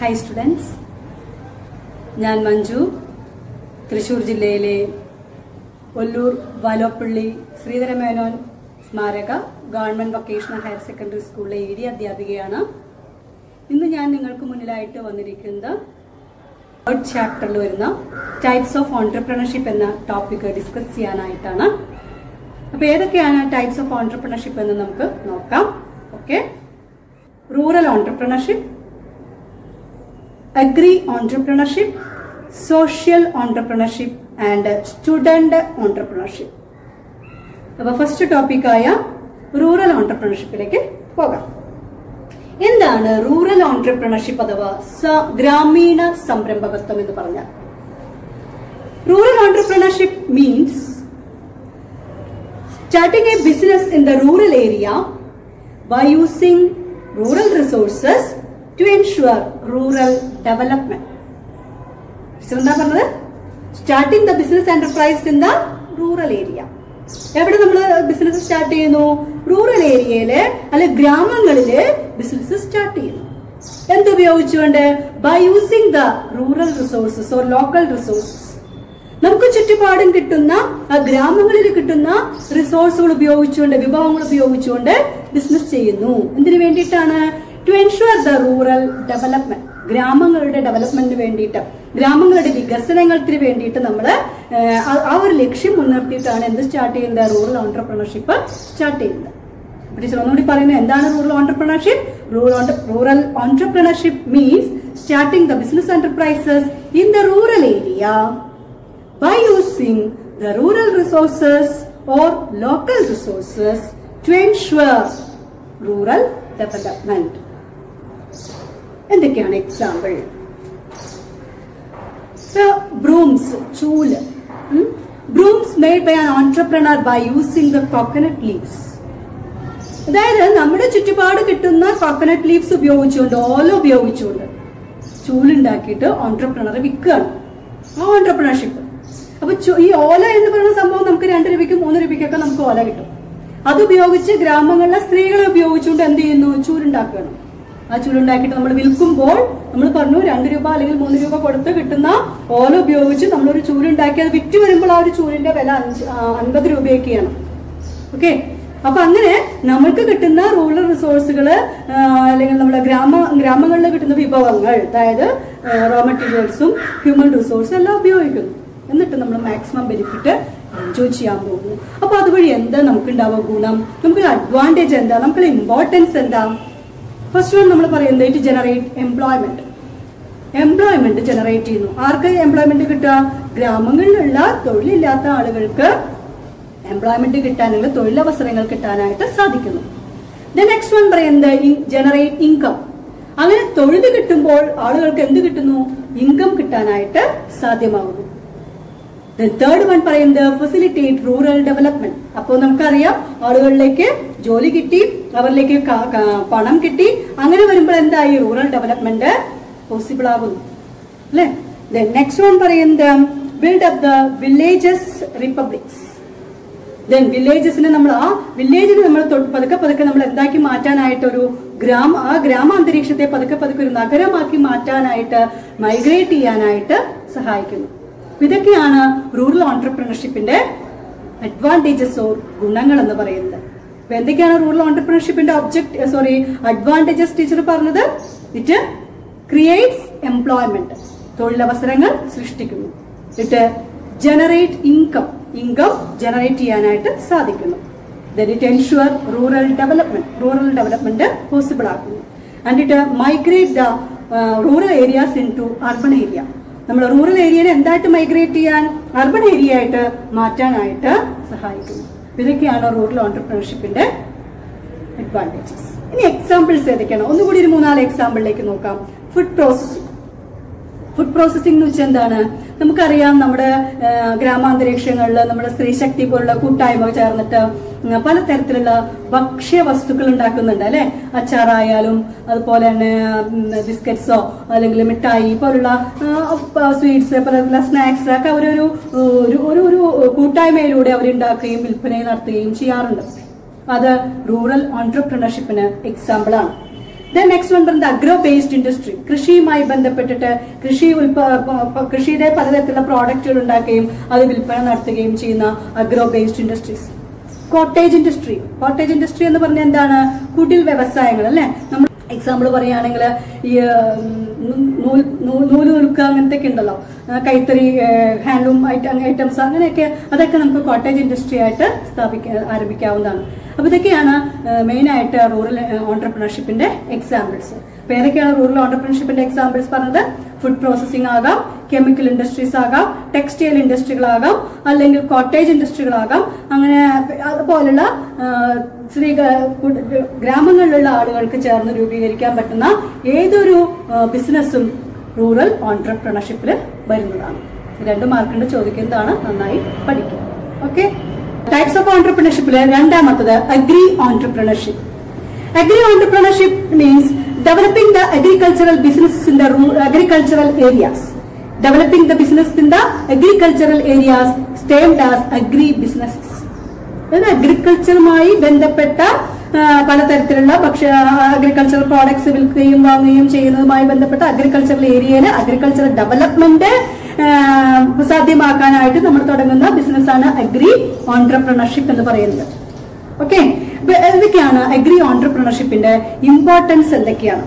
Hi students ഞാൻ മഞ്ജു തൃശൂർ ജില്ലയിലെ ഒല്ലൂർ വാലോപ്പള്ളി ശ്രീധരമേനോൻ സ്മാരക ഗവൺമെന്റ് വൊക്കേഷണൽ ഹയർ സെക്കൻഡറി സ്കൂളിലെ ഇ ഡി അധ്യാപികയാണ് ഇന്ന് ഞാൻ നിങ്ങൾക്ക് മുന്നിലായിട്ട് വന്നിരിക്കുന്നത് തേർഡ് ചാപ്റ്ററിൽ വരുന്ന ടൈപ്സ് ഓഫ് ഓൺടർപ്രണർഷിപ്പ് എന്ന ടോപ്പിക് ഡിസ്കസ് ചെയ്യാനായിട്ടാണ് അപ്പൊ ഏതൊക്കെയാണ് ടൈപ്സ് ഓഫ് ഓൺടർപ്രണർഷിപ്പ് എന്ന് നമുക്ക് നോക്കാം okay rural entrepreneurship agri entrepreneurship social entrepreneurship and student entrepreneurship അപ്പൊ ഫസ്റ്റ് ടോപ്പിക്കായ റൂറൽ ഓൺടർപ്രണർഷിപ്പിലേക്ക് പോകാം എന്താണ് റൂറൽ ഓൺടർപ്രണർഷിപ്പ് അഥവാ സ- ഗ്രാമീണ സംരംഭകത്വം എന്ന് പറഞ്ഞാൽ rural entrepreneurship means starting a business in the rural area by using rural resources to ensure rural development. Teacher എന്താ പറഞ്ഞത് starting the business enterprise in the rural area എവിടെ നമ്മൾ ബിസിനസ് സ്റ്റാർട്ട് ചെയ്യുന്നു റൂറൽ ഏരിയയില് അല്ലെ ഗ്രാമങ്ങളില് ബിസിനസ് സ്റ്റാർട്ട് ചെയ്യുന്നു എന്തുപയോഗിച്ചുകൊണ്ട് by using the rural resources or local resources നമുക്ക് ചുറ്റുപാടും കിട്ടുന്ന ആ ഗ്രാമങ്ങളിൽ കിട്ടുന്ന റിസോഴ്സുകൾ ഉപയോഗിച്ചുകൊണ്ട് വിഭവങ്ങൾ ഉപയോഗിച്ചുകൊണ്ട് ബിസിനസ് ചെയ്യുന്നു എന്തിനു വേണ്ടിയിട്ടാണ് to ensure the rural development ഗ്രാമങ്ങളുടെ ഡെവലപ്മെന്റിന് വേണ്ടിയിട്ട് ഗ്രാമങ്ങളുടെ വികസനങ്ങൾക്ക് വേണ്ടിയിട്ട് നമ്മൾ ആ ഒരു ലക്ഷ്യം മുൻനിർത്തിയിട്ടാണ് എന്ത് സ്റ്റാർട്ട് ചെയ്യുന്നത് റൂറൽ ഓൺടർപ്രണർഷിപ്പ് സ്റ്റാർട്ട് ചെയ്യുന്നത് ടീച്ചർ ഒന്നുകൂടി പറയുന്നത് എന്താണ് rural entrepreneurship rural entrepreneurship means starting the business enterprises in the rural area by using the rural resources or local resources to ensure rural development. എന്തൊക്കെയാണ് എക്സാമ്പിൾ ബ്രൂംസ് ചൂല് brooms made by an entrepreneur by using the coconut leaves അതായത് നമ്മുടെ ചുറ്റുപാട് കിട്ടുന്ന coconut leaves ഉപയോഗിച്ചുകൊണ്ട് ഓല ഉപയോഗിച്ചുകൊണ്ട് ചൂലുണ്ടാക്കിയിട്ട് entrepreneur വിൽക്കുകയാണ് ആ entrepreneurship അപ്പൊ ചു- ഈ ഓല എന്ന് പറയുന്ന സംഭവം നമുക്ക് രണ്ട് രൂപയ്ക്ക് മൂന്ന് രൂപയ്ക്കൊക്കെ നമുക്ക് ഓല കിട്ടും അതുപയോഗിച്ച് ഗ്രാമങ്ങളിലെ സ്ത്രീകളെ ഉപയോഗിച്ചുകൊണ്ട് എന്ത് ചെയ്യുന്നു ചൂലുണ്ടാക്കുകയാണ് ആ ചൂലുണ്ടാക്കിയിട്ട് നമ്മൾ വിൽക്കുമ്പോൾ നമ്മൾ പറഞ്ഞു രണ്ട് രൂപ അല്ലെങ്കിൽ മൂന്ന് രൂപ കൊടുത്ത് കിട്ടുന്ന ഓല ഉപയോഗിച്ച് നമ്മളൊരു ചൂലുണ്ടാക്കി അത് വിറ്റ് വരുമ്പോൾ ആ ഒരു ചൂലിന്റെ വില അഞ്ച് ആ, അൻപത് രൂപയൊക്കെയാണ് ഓക്കെ അപ്പൊ അങ്ങനെ നമ്മൾക്ക് കിട്ടുന്ന റൂറൽ റിസോഴ്സുകള് അല്ലെങ്കിൽ നമ്മുടെ ഗ്രാമ ഗ്രാമങ്ങളിൽ കിട്ടുന്ന വിഭവങ്ങൾ അതായത് റോ മെറ്റീരിയൽസും ഹ്യൂമൻ റിസോഴ്സും എല്ലാം ഉപയോഗിക്കുന്നു എന്നിട്ട് നമ്മൾ മാക്സിമം ബെനിഫിറ്റ് എൻജോയ് ചെയ്യാൻ പോകുന്നു അപ്പൊ അതുവഴി എന്താ നമുക്ക് ഉണ്ടാവുക ഗുണം നമുക്ക് അഡ്വാൻറ്റേജ് എന്താ നമുക്ക് ഇമ്പോർട്ടൻസ് എന്താ ഫസ്റ്റ് വൺ നമ്മൾ പറയുന്നത് it generate employment employment generate ചെയ്യുന്നു ആർക്ക് എംപ്ലോയ്മെന്റ് കിട്ടുക ഗ്രാമങ്ങളിലുള്ള തൊഴിലില്ലാത്ത ആളുകൾക്ക് എംപ്ലോയ്മെന്റ് കിട്ടാനുള്ള തൊഴിലവസരങ്ങൾ കിട്ടാനായിട്ട് സാധിക്കുന്നു ദ നെക്സ്റ്റ് വൺ പറയുന്നത് ജനറേറ്റ് ഇൻകം അങ്ങനെ തൊഴിൽ കിട്ടുമ്പോൾ ആളുകൾക്ക് എന്ത് കിട്ടുന്നു ഇൻകം കിട്ടാനായിട്ട് സാധ്യമാകുന്നു തേർഡ് വൺ പറയുന്നത് ഫെസിലിറ്റേറ്റ് റൂറൽ ഡെവലപ്മെന്റ് അപ്പോൾ നമുക്കറിയാം ആളുകളിലേക്ക് ജോലി കിട്ടി അവരിലേക്ക് ക- ക- പണം കിട്ടി അങ്ങനെ വരുമ്പോൾ എന്തായി റൂറൽ ഡെവലപ്മെന്റ് പോസിബിൾ ആകുന്നു അല്ലേ നെക്സ്റ്റ് വൺ പറയുന്നത് build up the villages republics then വില്ലേജസിനെ നമ്മൾ ആ വില്ലേജിനെ നമ്മൾ തൊട്ട് പതുക്കെ പതുക്കെ നമ്മൾ എന്താക്കി മാറ്റാനായിട്ട് ഒരു ഗ്രാമ ആ ഗ്രാമ അന്തരീക്ഷത്തെ പതുക്കെ പതുക്കെ ഒരു നഗരമാക്കി മാറ്റാനായിട്ട് മൈഗ്രേറ്റ് ചെയ്യാനായിട്ട് സഹായിക്കുന്നു അപ്പൊ ഇതൊക്കെയാണ് റൂറൽ ഓൺടർപ്രണർഷിപ്പിന്റെ അഡ്വാൻറ്റേജസ് ഓർ ഗുണങ്ങൾ എന്ന് പറയുന്നത് അപ്പൊ എന്തൊക്കെയാണ് റൂറൽ ഓൺടർപ്രണർഷിപ്പിന്റെ ഒബ്ജക്ട് സോറി അഡ്വാൻറ്റേജസ് ടീച്ചർ പറഞ്ഞത് ഇറ്റ് ക്രിയേറ്റ്സ് എംപ്ലോയ്മെന്റ് തൊഴിലവസരങ്ങൾ സൃഷ്ടിക്കുന്നു it generate income income generate ചെയ്യാനായിട്ട് സാധിക്കുന്നു then it ensure rural development rural development possible ആക്കുന്നു and it migrate the rural areas in to urban area നമ്മൾ rural ഏരിയനെ എന്തായിട്ട് migrate ചെയ്യാൻ അർബൺ ഏരിയ ആയിട്ട് മാറ്റാനായിട്ട് സഹായിക്കുന്നു ഇതൊക്കെയാണ് റൂറൽ ഓൺടർപ്രണർഷിപ്പിന്റെ അഡ്വാൻറ്റേജസ് ഇനി എക്സാമ്പിൾസ് ഏതൊക്കെയാണ് ഒന്നുകൂടി ഒരു മൂന്നാല് എക്സാമ്പിളിലേക്ക് നോക്കാം ഫുഡ് പ്രോസസ്സിംഗ് ഫുഡ് പ്രോസസ്സിംഗ് എന്ന് വെച്ചാൽ എന്താണ് നമുക്കറിയാം നമ്മുടെ ആ, ഗ്രാമാന്തരീക്ഷങ്ങളിൽ നമ്മുടെ സ്ത്രീശക്തി പോലുള്ള കൂട്ടായ്മ ചേർന്നിട്ട് ഉം, പലതരത്തിലുള്ള ഭക്ഷ്യ വസ്തുക്കൾ ഉണ്ടാക്കുന്നുണ്ട് അല്ലെ അച്ചാറായാലും അതുപോലെ തന്നെ ബിസ്ക്കറ്റ്സോ അല്ലെങ്കിൽ മിഠായി പോലുള്ള സ്വീറ്റ്സ് പല സ്നാക്സ് ഒക്കെ അവരൊരു ഒരു ഒരു ഒരു കൂട്ടായ്മയിലൂടെ അവരുണ്ടാക്കുകയും വിൽപ്പനയും നടത്തുകയും ചെയ്യാറുണ്ട് അത് റൂറൽ ഓൺടർപ്രണർഷിപ്പിന് എക്സാമ്പിൾ ആണ് ദെൻ നെക്സ്റ്റ് വൺ പറയുന്നത് അഗ്രോ ബേസ്ഡ് ഇൻഡസ്ട്രി കൃഷിയുമായി ബന്ധപ്പെട്ടിട്ട് കൃഷി ഉൽപ പ- പ- കൃഷിയുടെ പലതരത്തിലുള്ള പ്രോഡക്റ്റുകൾ ഉണ്ടാക്കുകയും അത് വിൽപ്പന നടത്തുകയും ചെയ്യുന്ന agro based industries cottage industry cottage industry എന്ന് പറഞ്ഞാൽ എന്താണ് കുടിൽ വ്യവസായങ്ങൾ അല്ലെ നമ്മൾ എക്സാമ്പിൾ പറയുകയാണെങ്കിൽ ഈ ഉം, നൂൽ നൂ- നൂല് നൂൽക്കുക അങ്ങനത്തെ ഒക്കെ ഉണ്ടല്ലോ ആ, കൈത്തറി ഹാൻഡ്ലൂം ഐറ്റംസ് അങ്ങനെയൊക്കെ അതൊക്കെ നമുക്ക് കോട്ടേജ് ഇൻഡസ്ട്രി ആയിട്ട് സ്ഥാപിക്കാൻ ആരംഭിക്കാവുന്നതാണ് അപ്പൊ ഇതൊക്കെയാണ് മെയിൻ ആയിട്ട് റൂറൽ ഓണ്ടർപ്രണർഷിപ്പിന്റെ എക്സാമ്പിൾസ് അപ്പൊ ഏതൊക്കെയാണ് റൂറൽ ഓണ്ടർപ്രണർഷിപ്പിന്റെ എക്സാമ്പിൾസ് പറഞ്ഞത് ഫുഡ് പ്രോസസിംഗ് ആകാം കെമിക്കൽ ഇൻഡസ്ട്രീസ് ആകാം ടെക്സ്റ്റൈൽ ഇൻഡസ്ട്രികളാകാം അല്ലെങ്കിൽ കോട്ടേജ് ഇൻഡസ്ട്രികളാകാം അങ്ങനെ അതുപോലുള്ള ആ, സ്ത്രീ ഗ്രാമങ്ങളിലുള്ള ആളുകൾക്ക് ചേർന്ന് രൂപീകരിക്കാൻ പറ്റുന്ന ഏതൊരു ബിസിനസ്സും റൂറൽ ഓൺട്രപ്രണർഷിപ്പിൽ വരുന്നതാണ് ഈ രണ്ട് മാർക്കിന്റെ ചോദിക്കുന്നതാണ് നന്നായി പഠിക്കുക ഓക്കെ ടൈപ്സ് ഓഫ് ഓൺട്രപ്രണർഷിപ്പില് രണ്ടാമത്തത് agri entrepreneurship agri entrepreneurship means developing the agricultural business in the agricultural areas developing the business in the agricultural areas stemmed as agri businesses അതായത് അഗ്രികൾച്ചറുമായി ബന്ധപ്പെട്ട ആ, പലതരത്തിലുള്ള ഭക്ഷ്യ അഗ്രികൾച്ചറൽ പ്രോഡക്ട്സ് വിൽക്കുകയും വാങ്ങുകയും ചെയ്യുന്നതുമായി ബന്ധപ്പെട്ട അഗ്രികൾച്ചറൽ ഏരിയയിൽ അഗ്രികൾച്ചറൽ ഡെവലപ്മെന്റ് സാധ്യമാക്കാനായിട്ട് നമ്മൾ തുടങ്ങുന്ന ബിസിനസ്സാണ് അഗ്രി ഓൺട്രപ്രണർഷിപ്പ് എന്ന് പറയുന്നത് ഓക്കെ എന്തൊക്കെയാണ് അഗ്രി ഓൺട്രപ്രണർഷിപ്പിന്റെ ഇമ്പോർട്ടൻസ് എന്തൊക്കെയാണ്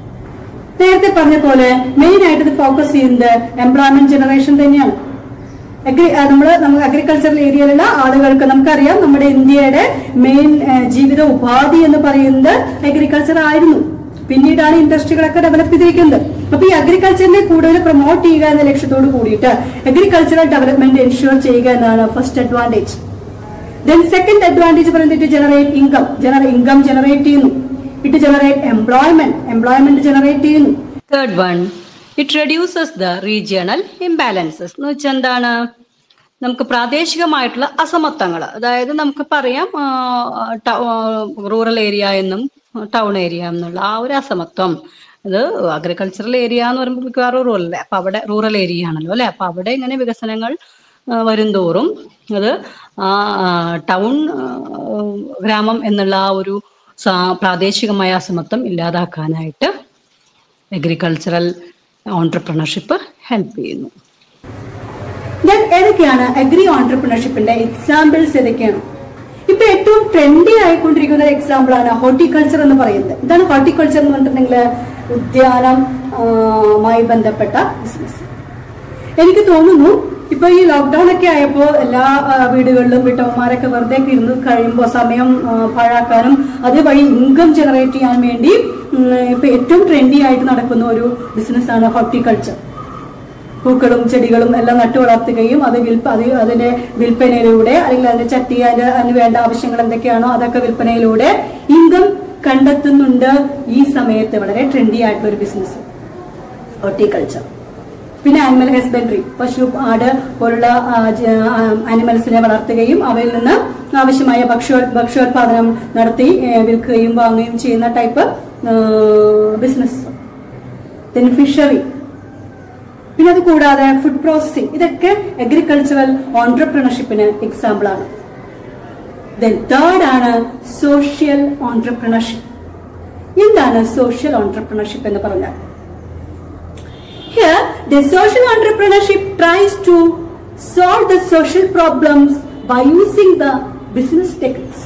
നേരത്തെ പറഞ്ഞ പോലെ മെയിൻ ആയിട്ട് ഇത് ഫോക്കസ് ചെയ്യുന്നത് എംപ്ലോയ്മെന്റ് ജനറേഷൻ തന്നെയാണ് അഗ്രി നമ്മൾ നമ്മൾ അഗ്രികൾച്ചറൽ ഏരിയയിലുള്ള ആളുകൾക്ക് നമുക്കറിയാം നമ്മുടെ ഇന്ത്യയുടെ മെയിൻ ജീവിത ഉപാധി എന്ന് പറയുന്നത് അഗ്രികൾച്ചർ ആയിരുന്നു പിന്നീടാണ് ഇൻഡസ്ട്രികളൊക്കെ ഡെവലപ്പ് ചെയ്തിരിക്കുന്നത് അപ്പൊ ഈ അഗ്രികൾച്ചറിനെ കൂടുതൽ പ്രൊമോട്ട് ചെയ്യുക എന്ന ലക്ഷ്യത്തോട് കൂടിയിട്ട് അഗ്രികൾച്ചറൽ ഡെവലപ്മെന്റ് എൻഷുർ ചെയ്യുക എന്നതാണ് first advantage then second advantage പറയുന്നത് ഇറ്റ് ജനറേറ്റ് ഇൻകം ജനറ ഇൻകം ജനറേറ്റ് ചെയ്യുന്നു it generate employment employment generate ചെയ്യുന്നു third one it reduces the regional imbalances എന്ന് വെച്ചാൽ എന്താണ് നമുക്ക് പ്രാദേശികമായിട്ടുള്ള അസമത്വങ്ങൾ അതായത് നമുക്ക് പറയാം റൂറൽ ഏരിയ എന്നും ടൗൺ ഏരിയ എന്നുള്ള ആ ഒരു അസമത്വം അത് അഗ്രികൾച്ചറൽ ഏരിയ എന്ന് പറയുമ്പോൾ മിക്കവാറും റൂറൽ അല്ലേ അപ്പൊ അവിടെ റൂറൽ ഏരിയ ആണല്ലോ അല്ലെ അപ്പൊ അവിടെ ഇങ്ങനെ വികസനങ്ങൾ ആ, വരുംതോറും അത് ആ ടൗൺ ഗ്രാമം എന്നുള്ള ആ ഒരു സാ- പ്രാദേശികമായ അസമത്വം ഇല്ലാതാക്കാനായിട്ട് അഗ്രികൾച്ചറൽ ഓൺട്രപ്രണർഷിപ്പ് ഹെൽപ്പ് ചെയ്യുന്നു ദെൻ ഏതൊക്കെയാണ് അഗ്രി ഓൺട്രപ്രണർഷിപ്പിന്റെ എക്സാമ്പിൾസ് ഏതൊക്കെയാണ് ഇപ്പൊ ഏറ്റവും ട്രെൻഡി ആയിക്കൊണ്ടിരിക്കുന്ന ഒരു എക്സാമ്പിൾ ആണ് ഹോർട്ടിക്കൾച്ചർ എന്ന് പറയുന്നത് എന്താണ് ഹോർട്ടിക്കൾച്ചർ എന്ന് പറഞ്ഞിട്ടുണ്ടെങ്കിൽ ഉദ്യാനമായി ബന്ധപ്പെട്ട ബിസിനസ് എനിക്ക് തോന്നുന്നു ഇപ്പൊ ഈ ലോക്ക്ഡൌൺ ഒക്കെ ആയപ്പോ എല്ലാ ആ, വീടുകളിലും വീട്ടമ്മമാരൊക്കെ വെറുതെ ഒക്കെ ഇരുന്ന് കഴിയുമ്പോൾ സമയം ആ, പാഴാക്കാനും അതുവഴി ഇൻകം ജനറേറ്റ് ചെയ്യാൻ വേണ്ടി ഉം, ഇപ്പൊ ഏറ്റവും ട്രെൻഡി ആയിട്ട് നടക്കുന്ന ഒരു ബിസിനസ്സാണ് ഹോർട്ടിക്കൾച്ചർ പൂക്കളും ചെടികളും എല്ലാം നട്ടു വളർത്തുകയും അത് വിൽപ്പ അത് അതിന്റെ വിൽപ്പനയിലൂടെ അല്ലെങ്കിൽ അതിന്റെ ചട്ടി അതിന്റെ അതിന് വേണ്ട ആവശ്യങ്ങൾ എന്തൊക്കെയാണോ അതൊക്കെ വിൽപ്പനയിലൂടെ ഇൻകം കണ്ടെത്തുന്നുണ്ട് ഈ സമയത്ത് വളരെ ട്രെൻഡി ആയിട്ടുള്ള ഒരു ബിസിനസ് ഹോർട്ടിക്കൾച്ചർ പിന്നെ ആനിമൽ ഹസ്ബൻഡറി പശു ആട് പോലുള്ള ആനിമൽസിനെ വളർത്തുകയും അവയിൽ നിന്ന് ആവശ്യമായ ഭക്ഷ്യോ ഭക്ഷ്യോത്പാദനം നടത്തി ഏ, വിൽക്കുകയും വാങ്ങുകയും ചെയ്യുന്ന ടൈപ്പ് ബിസിനസ് പിന്നെ ഫിഷറി പിന്നെ അത് കൂടാതെ ഫുഡ് പ്രോസസിംഗ് ഇതൊക്കെ അഗ്രികൾച്ചറൽ ഓൺട്രപ്രണർഷിപ്പിന് എക്സാമ്പിൾ ആണ് ദെൻ തേർഡ് ആണ് സോഷ്യൽ ഓൺട്രപ്രണർഷിപ്പ് എന്താണ് സോഷ്യൽ ഓൺട്രപ്രണർഷിപ്പ് എന്ന് പറഞ്ഞാൽ Here, the social entrepreneurship tries to solve the social problems by using the business techniques.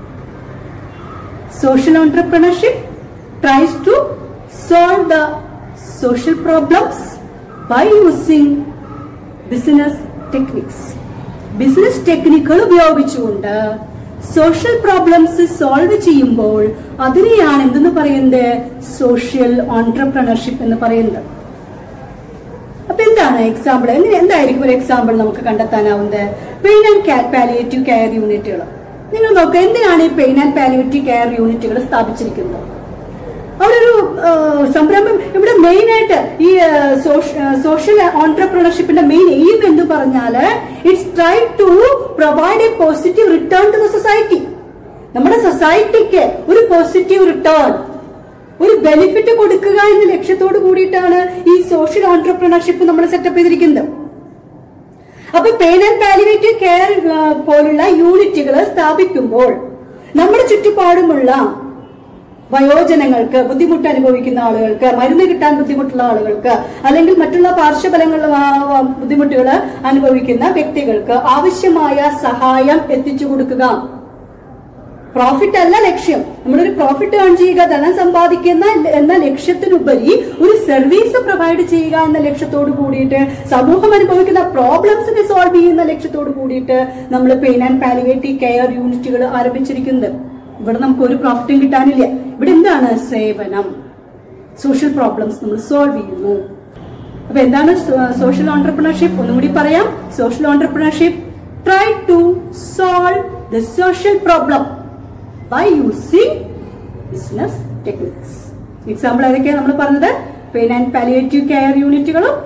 Social entrepreneurship tries to solve the social problems by using business techniques. Business ടെക്നിക്കുകൾ ഉപയോഗിച്ചുകൊണ്ട് social problems solve ചെയ്യുമ്പോൾ അതിനെയാണ് എന്തെന്ന് പറയുന്നത് social entrepreneurship എന്ന് പറയുന്നത് അപ്പൊ എന്താണ് എക്സാമ്പിൾ എങ്ങനെ എന്തായിരിക്കും ഒരു എക്സാമ്പിൾ നമുക്ക് കണ്ടെത്താനാവുന്നത് പെയിൻ ആൻഡ് പാലിയേറ്റീവ് കെയർ യൂണിറ്റുകൾ നിങ്ങൾ നോക്കുക എന്തിനാണ് ഈ പെയിൻ ആൻഡ് പാലിയേറ്റീവ് കെയർ യൂണിറ്റുകൾ സ്ഥാപിച്ചിരിക്കുന്നത് അവിടെ ഒരു ആ, സംരംഭം ഇവിടെ മെയിൻ ആയിട്ട് ഈ സോഷ്യൽ ഓൺട്രപ്രണർഷിപ്പിന്റെ മെയിൻ എയിം എന്ന് പറഞ്ഞാല് it's try to provide a positive return to the society നമ്മുടെ സൊസൈറ്റിക്ക് ഒരു പോസിറ്റീവ് റിട്ടേൺ ഒരു ബെനിഫിറ്റ് കൊടുക്കുക എന്ന ലക്ഷ്യത്തോട് കൂടിയിട്ടാണ് ഈ സോഷ്യൽ ഓൺട്രപ്രണർഷിപ്പ് നമ്മൾ സെറ്റപ്പ് ചെയ്തിരിക്കുന്നത് അപ്പൊ പെയിൻ ആൻഡ് പാലിവേറ്റീവ് കെയർ പോലുള്ള യൂണിറ്റുകൾ സ്ഥാപിക്കുമ്പോൾ നമ്മുടെ ചുറ്റുപാടുമുള്ള വയോജനങ്ങൾക്ക് ബുദ്ധിമുട്ട് അനുഭവിക്കുന്ന ആളുകൾക്ക് മരുന്ന് കിട്ടാൻ ബുദ്ധിമുട്ടുള്ള ആളുകൾക്ക് അല്ലെങ്കിൽ മറ്റുള്ള പാർശ്വഫലങ്ങൾ ബുദ്ധിമുട്ടുകൾ അനുഭവിക്കുന്ന വ്യക്തികൾക്ക് ആവശ്യമായ സഹായം എത്തിച്ചു കൊടുക്കുക പ്രോഫിറ്റ് അല്ല ലക്ഷ്യം നമ്മളൊരു പ്രോഫിറ്റ് ഏൺ ചെയ്യുക ധനം സമ്പാദിക്കുന്ന എന്ന ലക്ഷ്യത്തിനുപരി ഒരു സർവീസ് പ്രൊവൈഡ് ചെയ്യുക എന്ന ലക്ഷ്യത്തോട് കൂടിയിട്ട് സമൂഹം അനുഭവിക്കുന്ന പ്രോബ്ലംസിനെ സോൾവ് ചെയ്യുന്ന ലക്ഷ്യത്തോട് കൂടിയിട്ട് നമ്മൾ പെയിൻ ആൻഡ് പാലിവേറ്റീവ് കെയർ യൂണിറ്റുകൾ ആരംഭിച്ചിരിക്കുന്നത് ഇവിടെ നമുക്ക് ഒരു പ്രോഫിറ്റും കിട്ടാനില്ല ഇവിടെ എന്താണ് സേവനം സോഷ്യൽ പ്രോബ്ലംസ് നമ്മൾ സോൾവ് ചെയ്യുന്നു അപ്പൊ എന്താണ് സോഷ്യൽ ഓണ്ടർപ്രണർഷിപ്പ് ഒന്നും കൂടി പറയാം social entrepreneurship try to solve the social problem by using business techniques example ഏതൊക്കെയാണ് നമ്മൾ പറഞ്ഞത് പെയിൻ ആൻഡ് പാലിയേറ്റീവ് കെയർ യൂണിറ്റുകളും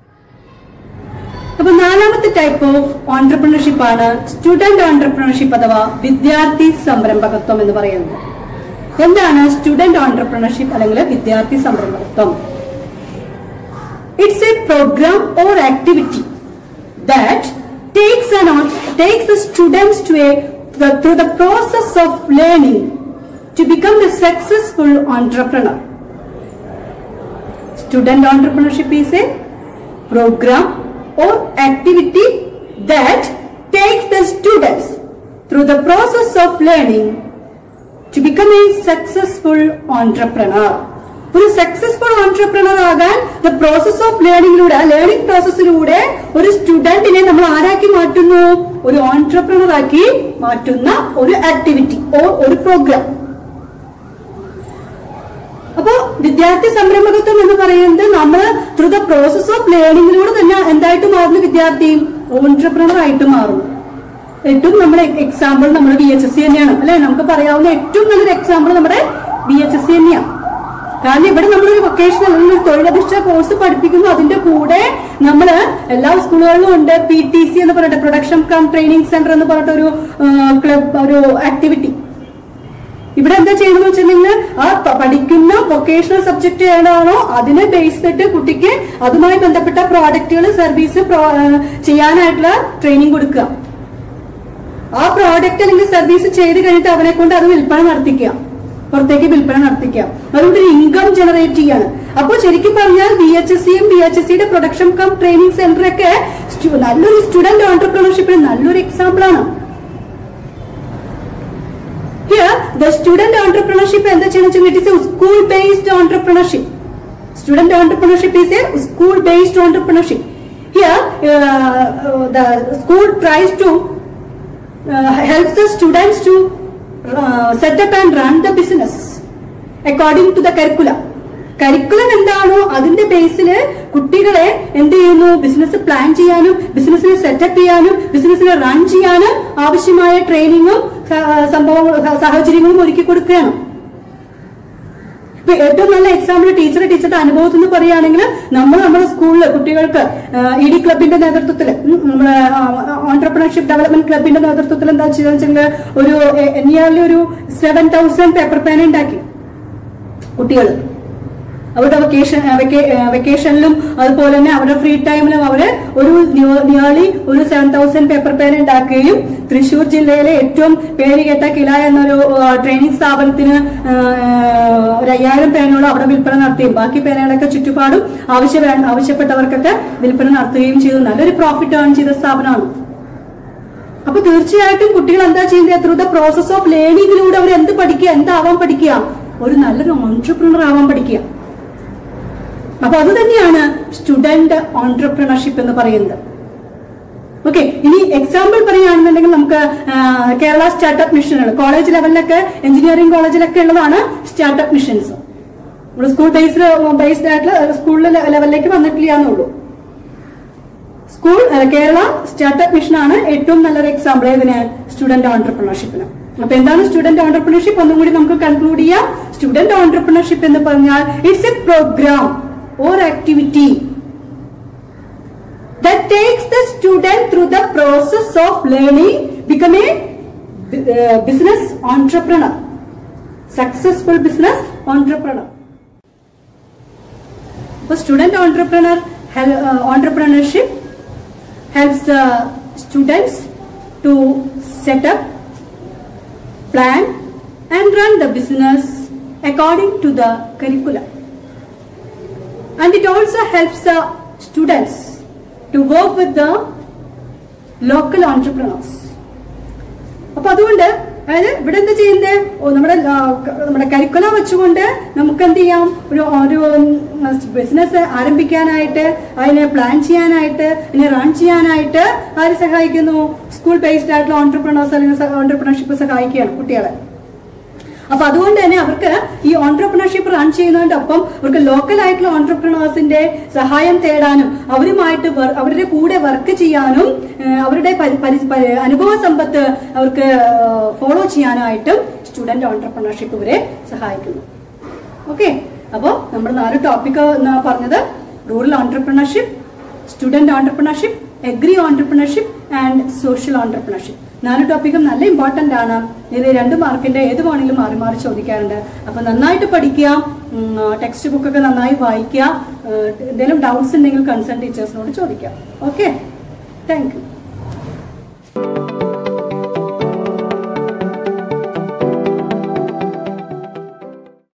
അപ്പൊ നാലാമത്തെ ടൈപ്പ് ഓഫ് ഓണ്ടർപ്രണർഷിപ്പ് ആണ് സ്റ്റുഡന്റ് ഓണ്ടർപ്രണർഷിപ്പ് അഥവാ വിദ്യാർത്ഥി സംരംഭകത്വം എന്ന് പറയുന്നത് എന്താണ് സ്റ്റുഡന്റ് ഓണ്ടർപ്രണർഷിപ്പ് അല്ലെങ്കിൽ വിദ്യാർത്ഥി സംരംഭകത്വം It's a program or activity that takes an on, takes the students to a the, through the process of learning to become a successful entrepreneur. Student entrepreneurship is a program or activity that takes the students through the process of learning to become a successful entrepreneur. ഒരു successful entrepreneur ആകാൻ the process of ലേണിംഗിലൂടെ learning പ്രോസസ്സിലൂടെ ഒരു സ്റ്റുഡന്റിനെ നമ്മൾ ആരാക്കി മാറ്റുന്നു ഒരു entrepreneur ആക്കി മാറ്റുന്ന ഒരു ആക്ടിവിറ്റി ഓ ഒരു പ്രോഗ്രാം അപ്പോ വിദ്യാർത്ഥി സംരംഭകത്വം എന്ന് പറയുന്നത് നമ്മൾ ത്രൂ ദ പ്രോസസ് ഓഫ് ലേണിംഗിലൂടെ തന്നെ എന്തായിട്ട് മാറുന്നു വിദ്യാർത്ഥി ഓൺട്രപ്രണർ ആയിട്ട് മാറുന്നു ഏറ്റവും നമ്മുടെ എക്സാമ്പിൾ നമ്മുടെ ബി എച്ച് എസ് സി തന്നെയാണ് അല്ലെ നമുക്ക് പറയാവുന്ന ഏറ്റവും നല്ലൊരു എക്സാമ്പിൾ നമ്മുടെ ബി എച്ച് എസ് സി തന്നെയാണ് കാരണം ഇവിടെ നമ്മളൊരു വൊക്കേഷണൽ അല്ലെങ്കിൽ ഒരു തൊഴിലധിഷ്ഠ കോഴ്സ് പഠിപ്പിക്കുന്നു അതിന്റെ കൂടെ നമ്മൾ എല്ലാ സ്കൂളുകളിലും ഉണ്ട് പി ടി സി എന്ന് പറഞ്ഞിട്ട് പ്രൊഡക്ഷൻ കം ട്രെയിനിങ് സെന്റർ എന്ന് പറഞ്ഞിട്ട് ഒരു ക്ലബ് ഒരു ആക്ടിവിറ്റി ഇവിടെ എന്താ ചെയ്യുന്നത് വെച്ചിട്ടുണ്ടെങ്കിൽ ആ പ- പഠിക്കുന്ന വൊക്കേഷണൽ സബ്ജക്ട് ഏതാണോ അതിനെ ബേസ് ചെയ്തിട്ട് കുട്ടിക്ക് അതുമായി ബന്ധപ്പെട്ട പ്രോഡക്റ്റുകൾ സർവീസ് ചെയ്യാനായിട്ടുള്ള ട്രെയിനിങ് കൊടുക്കുക ആ പ്രോഡക്റ്റ് അല്ലെങ്കിൽ സർവീസ് ചെയ്ത് കഴിഞ്ഞിട്ട് അവനെ കൊണ്ട് അത് വിൽപ്പന നടത്തിക്കുക പുറത്തേക്ക് വിൽപ്പന നടത്തിക്കുക അതുകൊണ്ട് ഒരു ഇൻകം ജനറേറ്റ് ചെയ്യാണ് അപ്പൊ ശരിക്കും പറഞ്ഞാൽ ബി എച്ച് എസ് സിയും ബി എച്ച് എസ് സിയുടെ പ്രൊഡക്ഷൻ കം ട്രെയിനിങ് സെന്റർ ഒക്കെ സ്റ്റു- നല്ലൊരു സ്റ്റുഡന്റ് ഓണ്ടർപ്രണർഷിപ്പിന് നല്ലൊരു എക്സാമ്പിൾ ആണ് Here, the student entrepreneurship എന്താ ചെയ്യുന്നത് it is a school based entrepreneurship student entrepreneurship is a school based entrepreneurship here the school tries to helps the students to uh, set up and run the business according to the curriculum. Curriculum എന്താണോ അതിന്റെ ബേസിൽ കുട്ടികളെ എന്ത് ചെയ്യുന്നു business plan ചെയ്യാനും ബിസിനസ്സിനെ setup ചെയ്യാനും ബിസിനസ്സിനെ run ചെയ്യാനും ആവശ്യമായ ട്രെയിനിങ്ങും സംഭവങ്ങളും സാഹചര്യങ്ങളും ഒരുക്കി കൊടുക്കുകയാണ് ഇപ്പൊ ഏറ്റവും നല്ല എക്സാമ്പിൾ ടീച്ചർ ടീച്ചറുടെ അനുഭവത്തിൽ നിന്ന് പറയുകയാണെങ്കിൽ നമ്മൾ നമ്മുടെ സ്കൂളിൽ കുട്ടികൾക്ക് ഇ ഡി ക്ലബിന്റെ നേതൃത്വത്തിൽ നമ്മുടെ ഓണ്ടർപ്രണർഷിപ്പ് ഡെവലപ്മെന്റ് ക്ലബിന്റെ നേതൃത്വത്തിൽ എന്താ വെച്ചിട്ടുണ്ടെങ്കിൽ ഒരു നിയർലി ഒരു സെവൻ തൗസൻഡ് പേപ്പർ പേന ഉണ്ടാക്കി കുട്ടികൾ അവരുടെ വെക്കേഷൻ വെക്കേഷനിലും അതുപോലെ തന്നെ അവരുടെ ഫ്രീ ടൈമിലും അവര് ഒരു നിയർലി ഒരു സെവൻ തൗസൻഡ് പേപ്പർ പേന ഉണ്ടാക്കുകയും തൃശൂർ ജില്ലയിലെ ഏറ്റവും പേര് കേട്ട കില എന്നൊരു ട്രെയിനിങ് സ്ഥാപനത്തിന് ആ, ഒരു അയ്യായിരം പേനയോളം അവിടെ വിൽപ്പന നടത്തുകയും ബാക്കി പേനകളൊക്കെ ചുറ്റുപാടും ആവശ്യ ആവശ്യപ്പെട്ടവർക്കൊക്കെ വിൽപ്പന നടത്തുകയും ചെയ്തു നല്ലൊരു പ്രോഫിറ്റ് ഏൺ ചെയ്ത സ്ഥാപനമാണ് അപ്പൊ തീർച്ചയായിട്ടും കുട്ടികൾ എന്താ ചെയ്യുന്നത് ത്രൂ ദ പ്രോസസ് ഓഫ് ലേണിംഗിലൂടെ അവർ എന്ത് പഠിക്കുക എന്താവാൻ പഠിക്കുക ഒരു നല്ലൊരു ഓൺട്രപ്രണർ ആവാൻ പഠിക്കുക അപ്പൊ അത് തന്നെയാണ് സ്റ്റുഡന്റ് ഓൺട്രപ്രണർഷിപ്പ് എന്ന് പറയുന്നത് ഓക്കെ ഇനി എക്സാമ്പിൾ പറയുകയാണെന്നുണ്ടെങ്കിൽ നമുക്ക് ആ, കേരള സ്റ്റാർട്ടപ്പ് മിഷനുകൾ കോളേജ് ലെവലിലൊക്കെ എഞ്ചിനീയറിംഗ് കോളേജിലൊക്കെ ഉള്ളതാണ് സ്റ്റാർട്ടപ്പ് മിഷൻസ് നമ്മുടെ സ്കൂൾ ബേസ്ഡ് ബേസ്ഡ് ആയിട്ടുള്ള സ്കൂൾ ലെവലിലേക്ക് വന്നിട്ടില്ല എന്നുള്ളൂ സ്കൂൾ അല്ല, കേരള സ്റ്റാർട്ടപ്പ് മിഷനാണ് ഏറ്റവും നല്ലൊരു എക്സാമ്പിൾ ഇതിന് സ്റ്റുഡന്റ് ഓൺടർപ്രണർഷിപ്പിന് അപ്പൊ എന്താണ് സ്റ്റുഡന്റ് ഓൺടർപ്രണർഷിപ്പ് ഒന്നും കൂടി നമുക്ക് കൺക്ലൂഡ് ചെയ്യാം സ്റ്റുഡന്റ് ഓൺടർപ്രണർഷിപ്പ് എന്ന് പറഞ്ഞാൽ it's a program or activity that takes the student through the process of learning become a uh, business entrepreneur successful business entrepreneur the student entrepreneur hel- uh, entrepreneurship helps the students to set up plan and run the business according to the curriculum. And it also helps the students to work with the local entrepreneurs. അപ്പൊ അതുകൊണ്ട് അതായത് ഇവിടെ എന്താ ചെയ്യുന്നത് ഓ, നമ്മുടെ ആ, ക- നമ്മുടെ കരിക്കുലം വെച്ചുകൊണ്ട് നമുക്ക് എന്ത് ചെയ്യാം ഒരു ഒരു ബിസിനസ് ആരംഭിക്കാനായിട്ട് അതിനെ പ്ലാൻ ചെയ്യാനായിട്ട് അതിനെ റൺ ചെയ്യാനായിട്ട് ആര് സഹായിക്കുന്നു സ്കൂൾ ബേസ്ഡ് ആയിട്ടുള്ള ഓൺടർപ്രണേഴ്സ് അല്ലെങ്കിൽ ഓൺടർപ്രണർഷിപ്പ് സഹായിക്കുകയാണ് കുട്ടികളെ അപ്പൊ അതുകൊണ്ട് തന്നെ അവർക്ക് ഈ ഓൺടർപ്രണർഷിപ്പ് റൺ ചെയ്യുന്നതിന്റെ ഒപ്പം അവർക്ക് ലോക്കൽ ആയിട്ടുള്ള ഓൺടർപ്രണേഴ്സിന്റെ സഹായം തേടാനും അവരുമായിട്ട് വർ- അവരുടെ കൂടെ വർക്ക് ചെയ്യാനും ഏഹ്, അവരുടെ പരി- പരി- പരി- അനുഭവ സമ്പത്ത് അവർക്ക് ഫോളോ ചെയ്യാനായിട്ടും സ്റ്റുഡന്റ് ഓൺടർപ്രണർഷിപ്പ് ഇവരെ സഹായിക്കുന്നു ഓക്കെ അപ്പോൾ നമ്മൾ നാല് ടോപ്പിക് പറഞ്ഞത് rural entrepreneurship student entrepreneurship agri entrepreneurship and social entrepreneurship നാല് ടോപ്പിക്കും നല്ല ഇമ്പോർട്ടന്റ് ആണ് ഇത് രണ്ട് മാർക്കിന്റെ ഏത് വേണമെങ്കിലും മാറി മാറി ചോദിക്കാറുണ്ട് അപ്പൊ നന്നായിട്ട് പഠിക്കുക ടെക്സ്റ്റ് ബുക്കൊക്കെ നന്നായി വായിക്കുക ഏഹ് എന്തെങ്കിലും ഡൗട്ട്സ് ഉണ്ടെങ്കിൽ കൺസേൺ ടീച്ചേഴ്സിനോട് ചോദിക്കാം ഓക്കെ താങ്ക് യു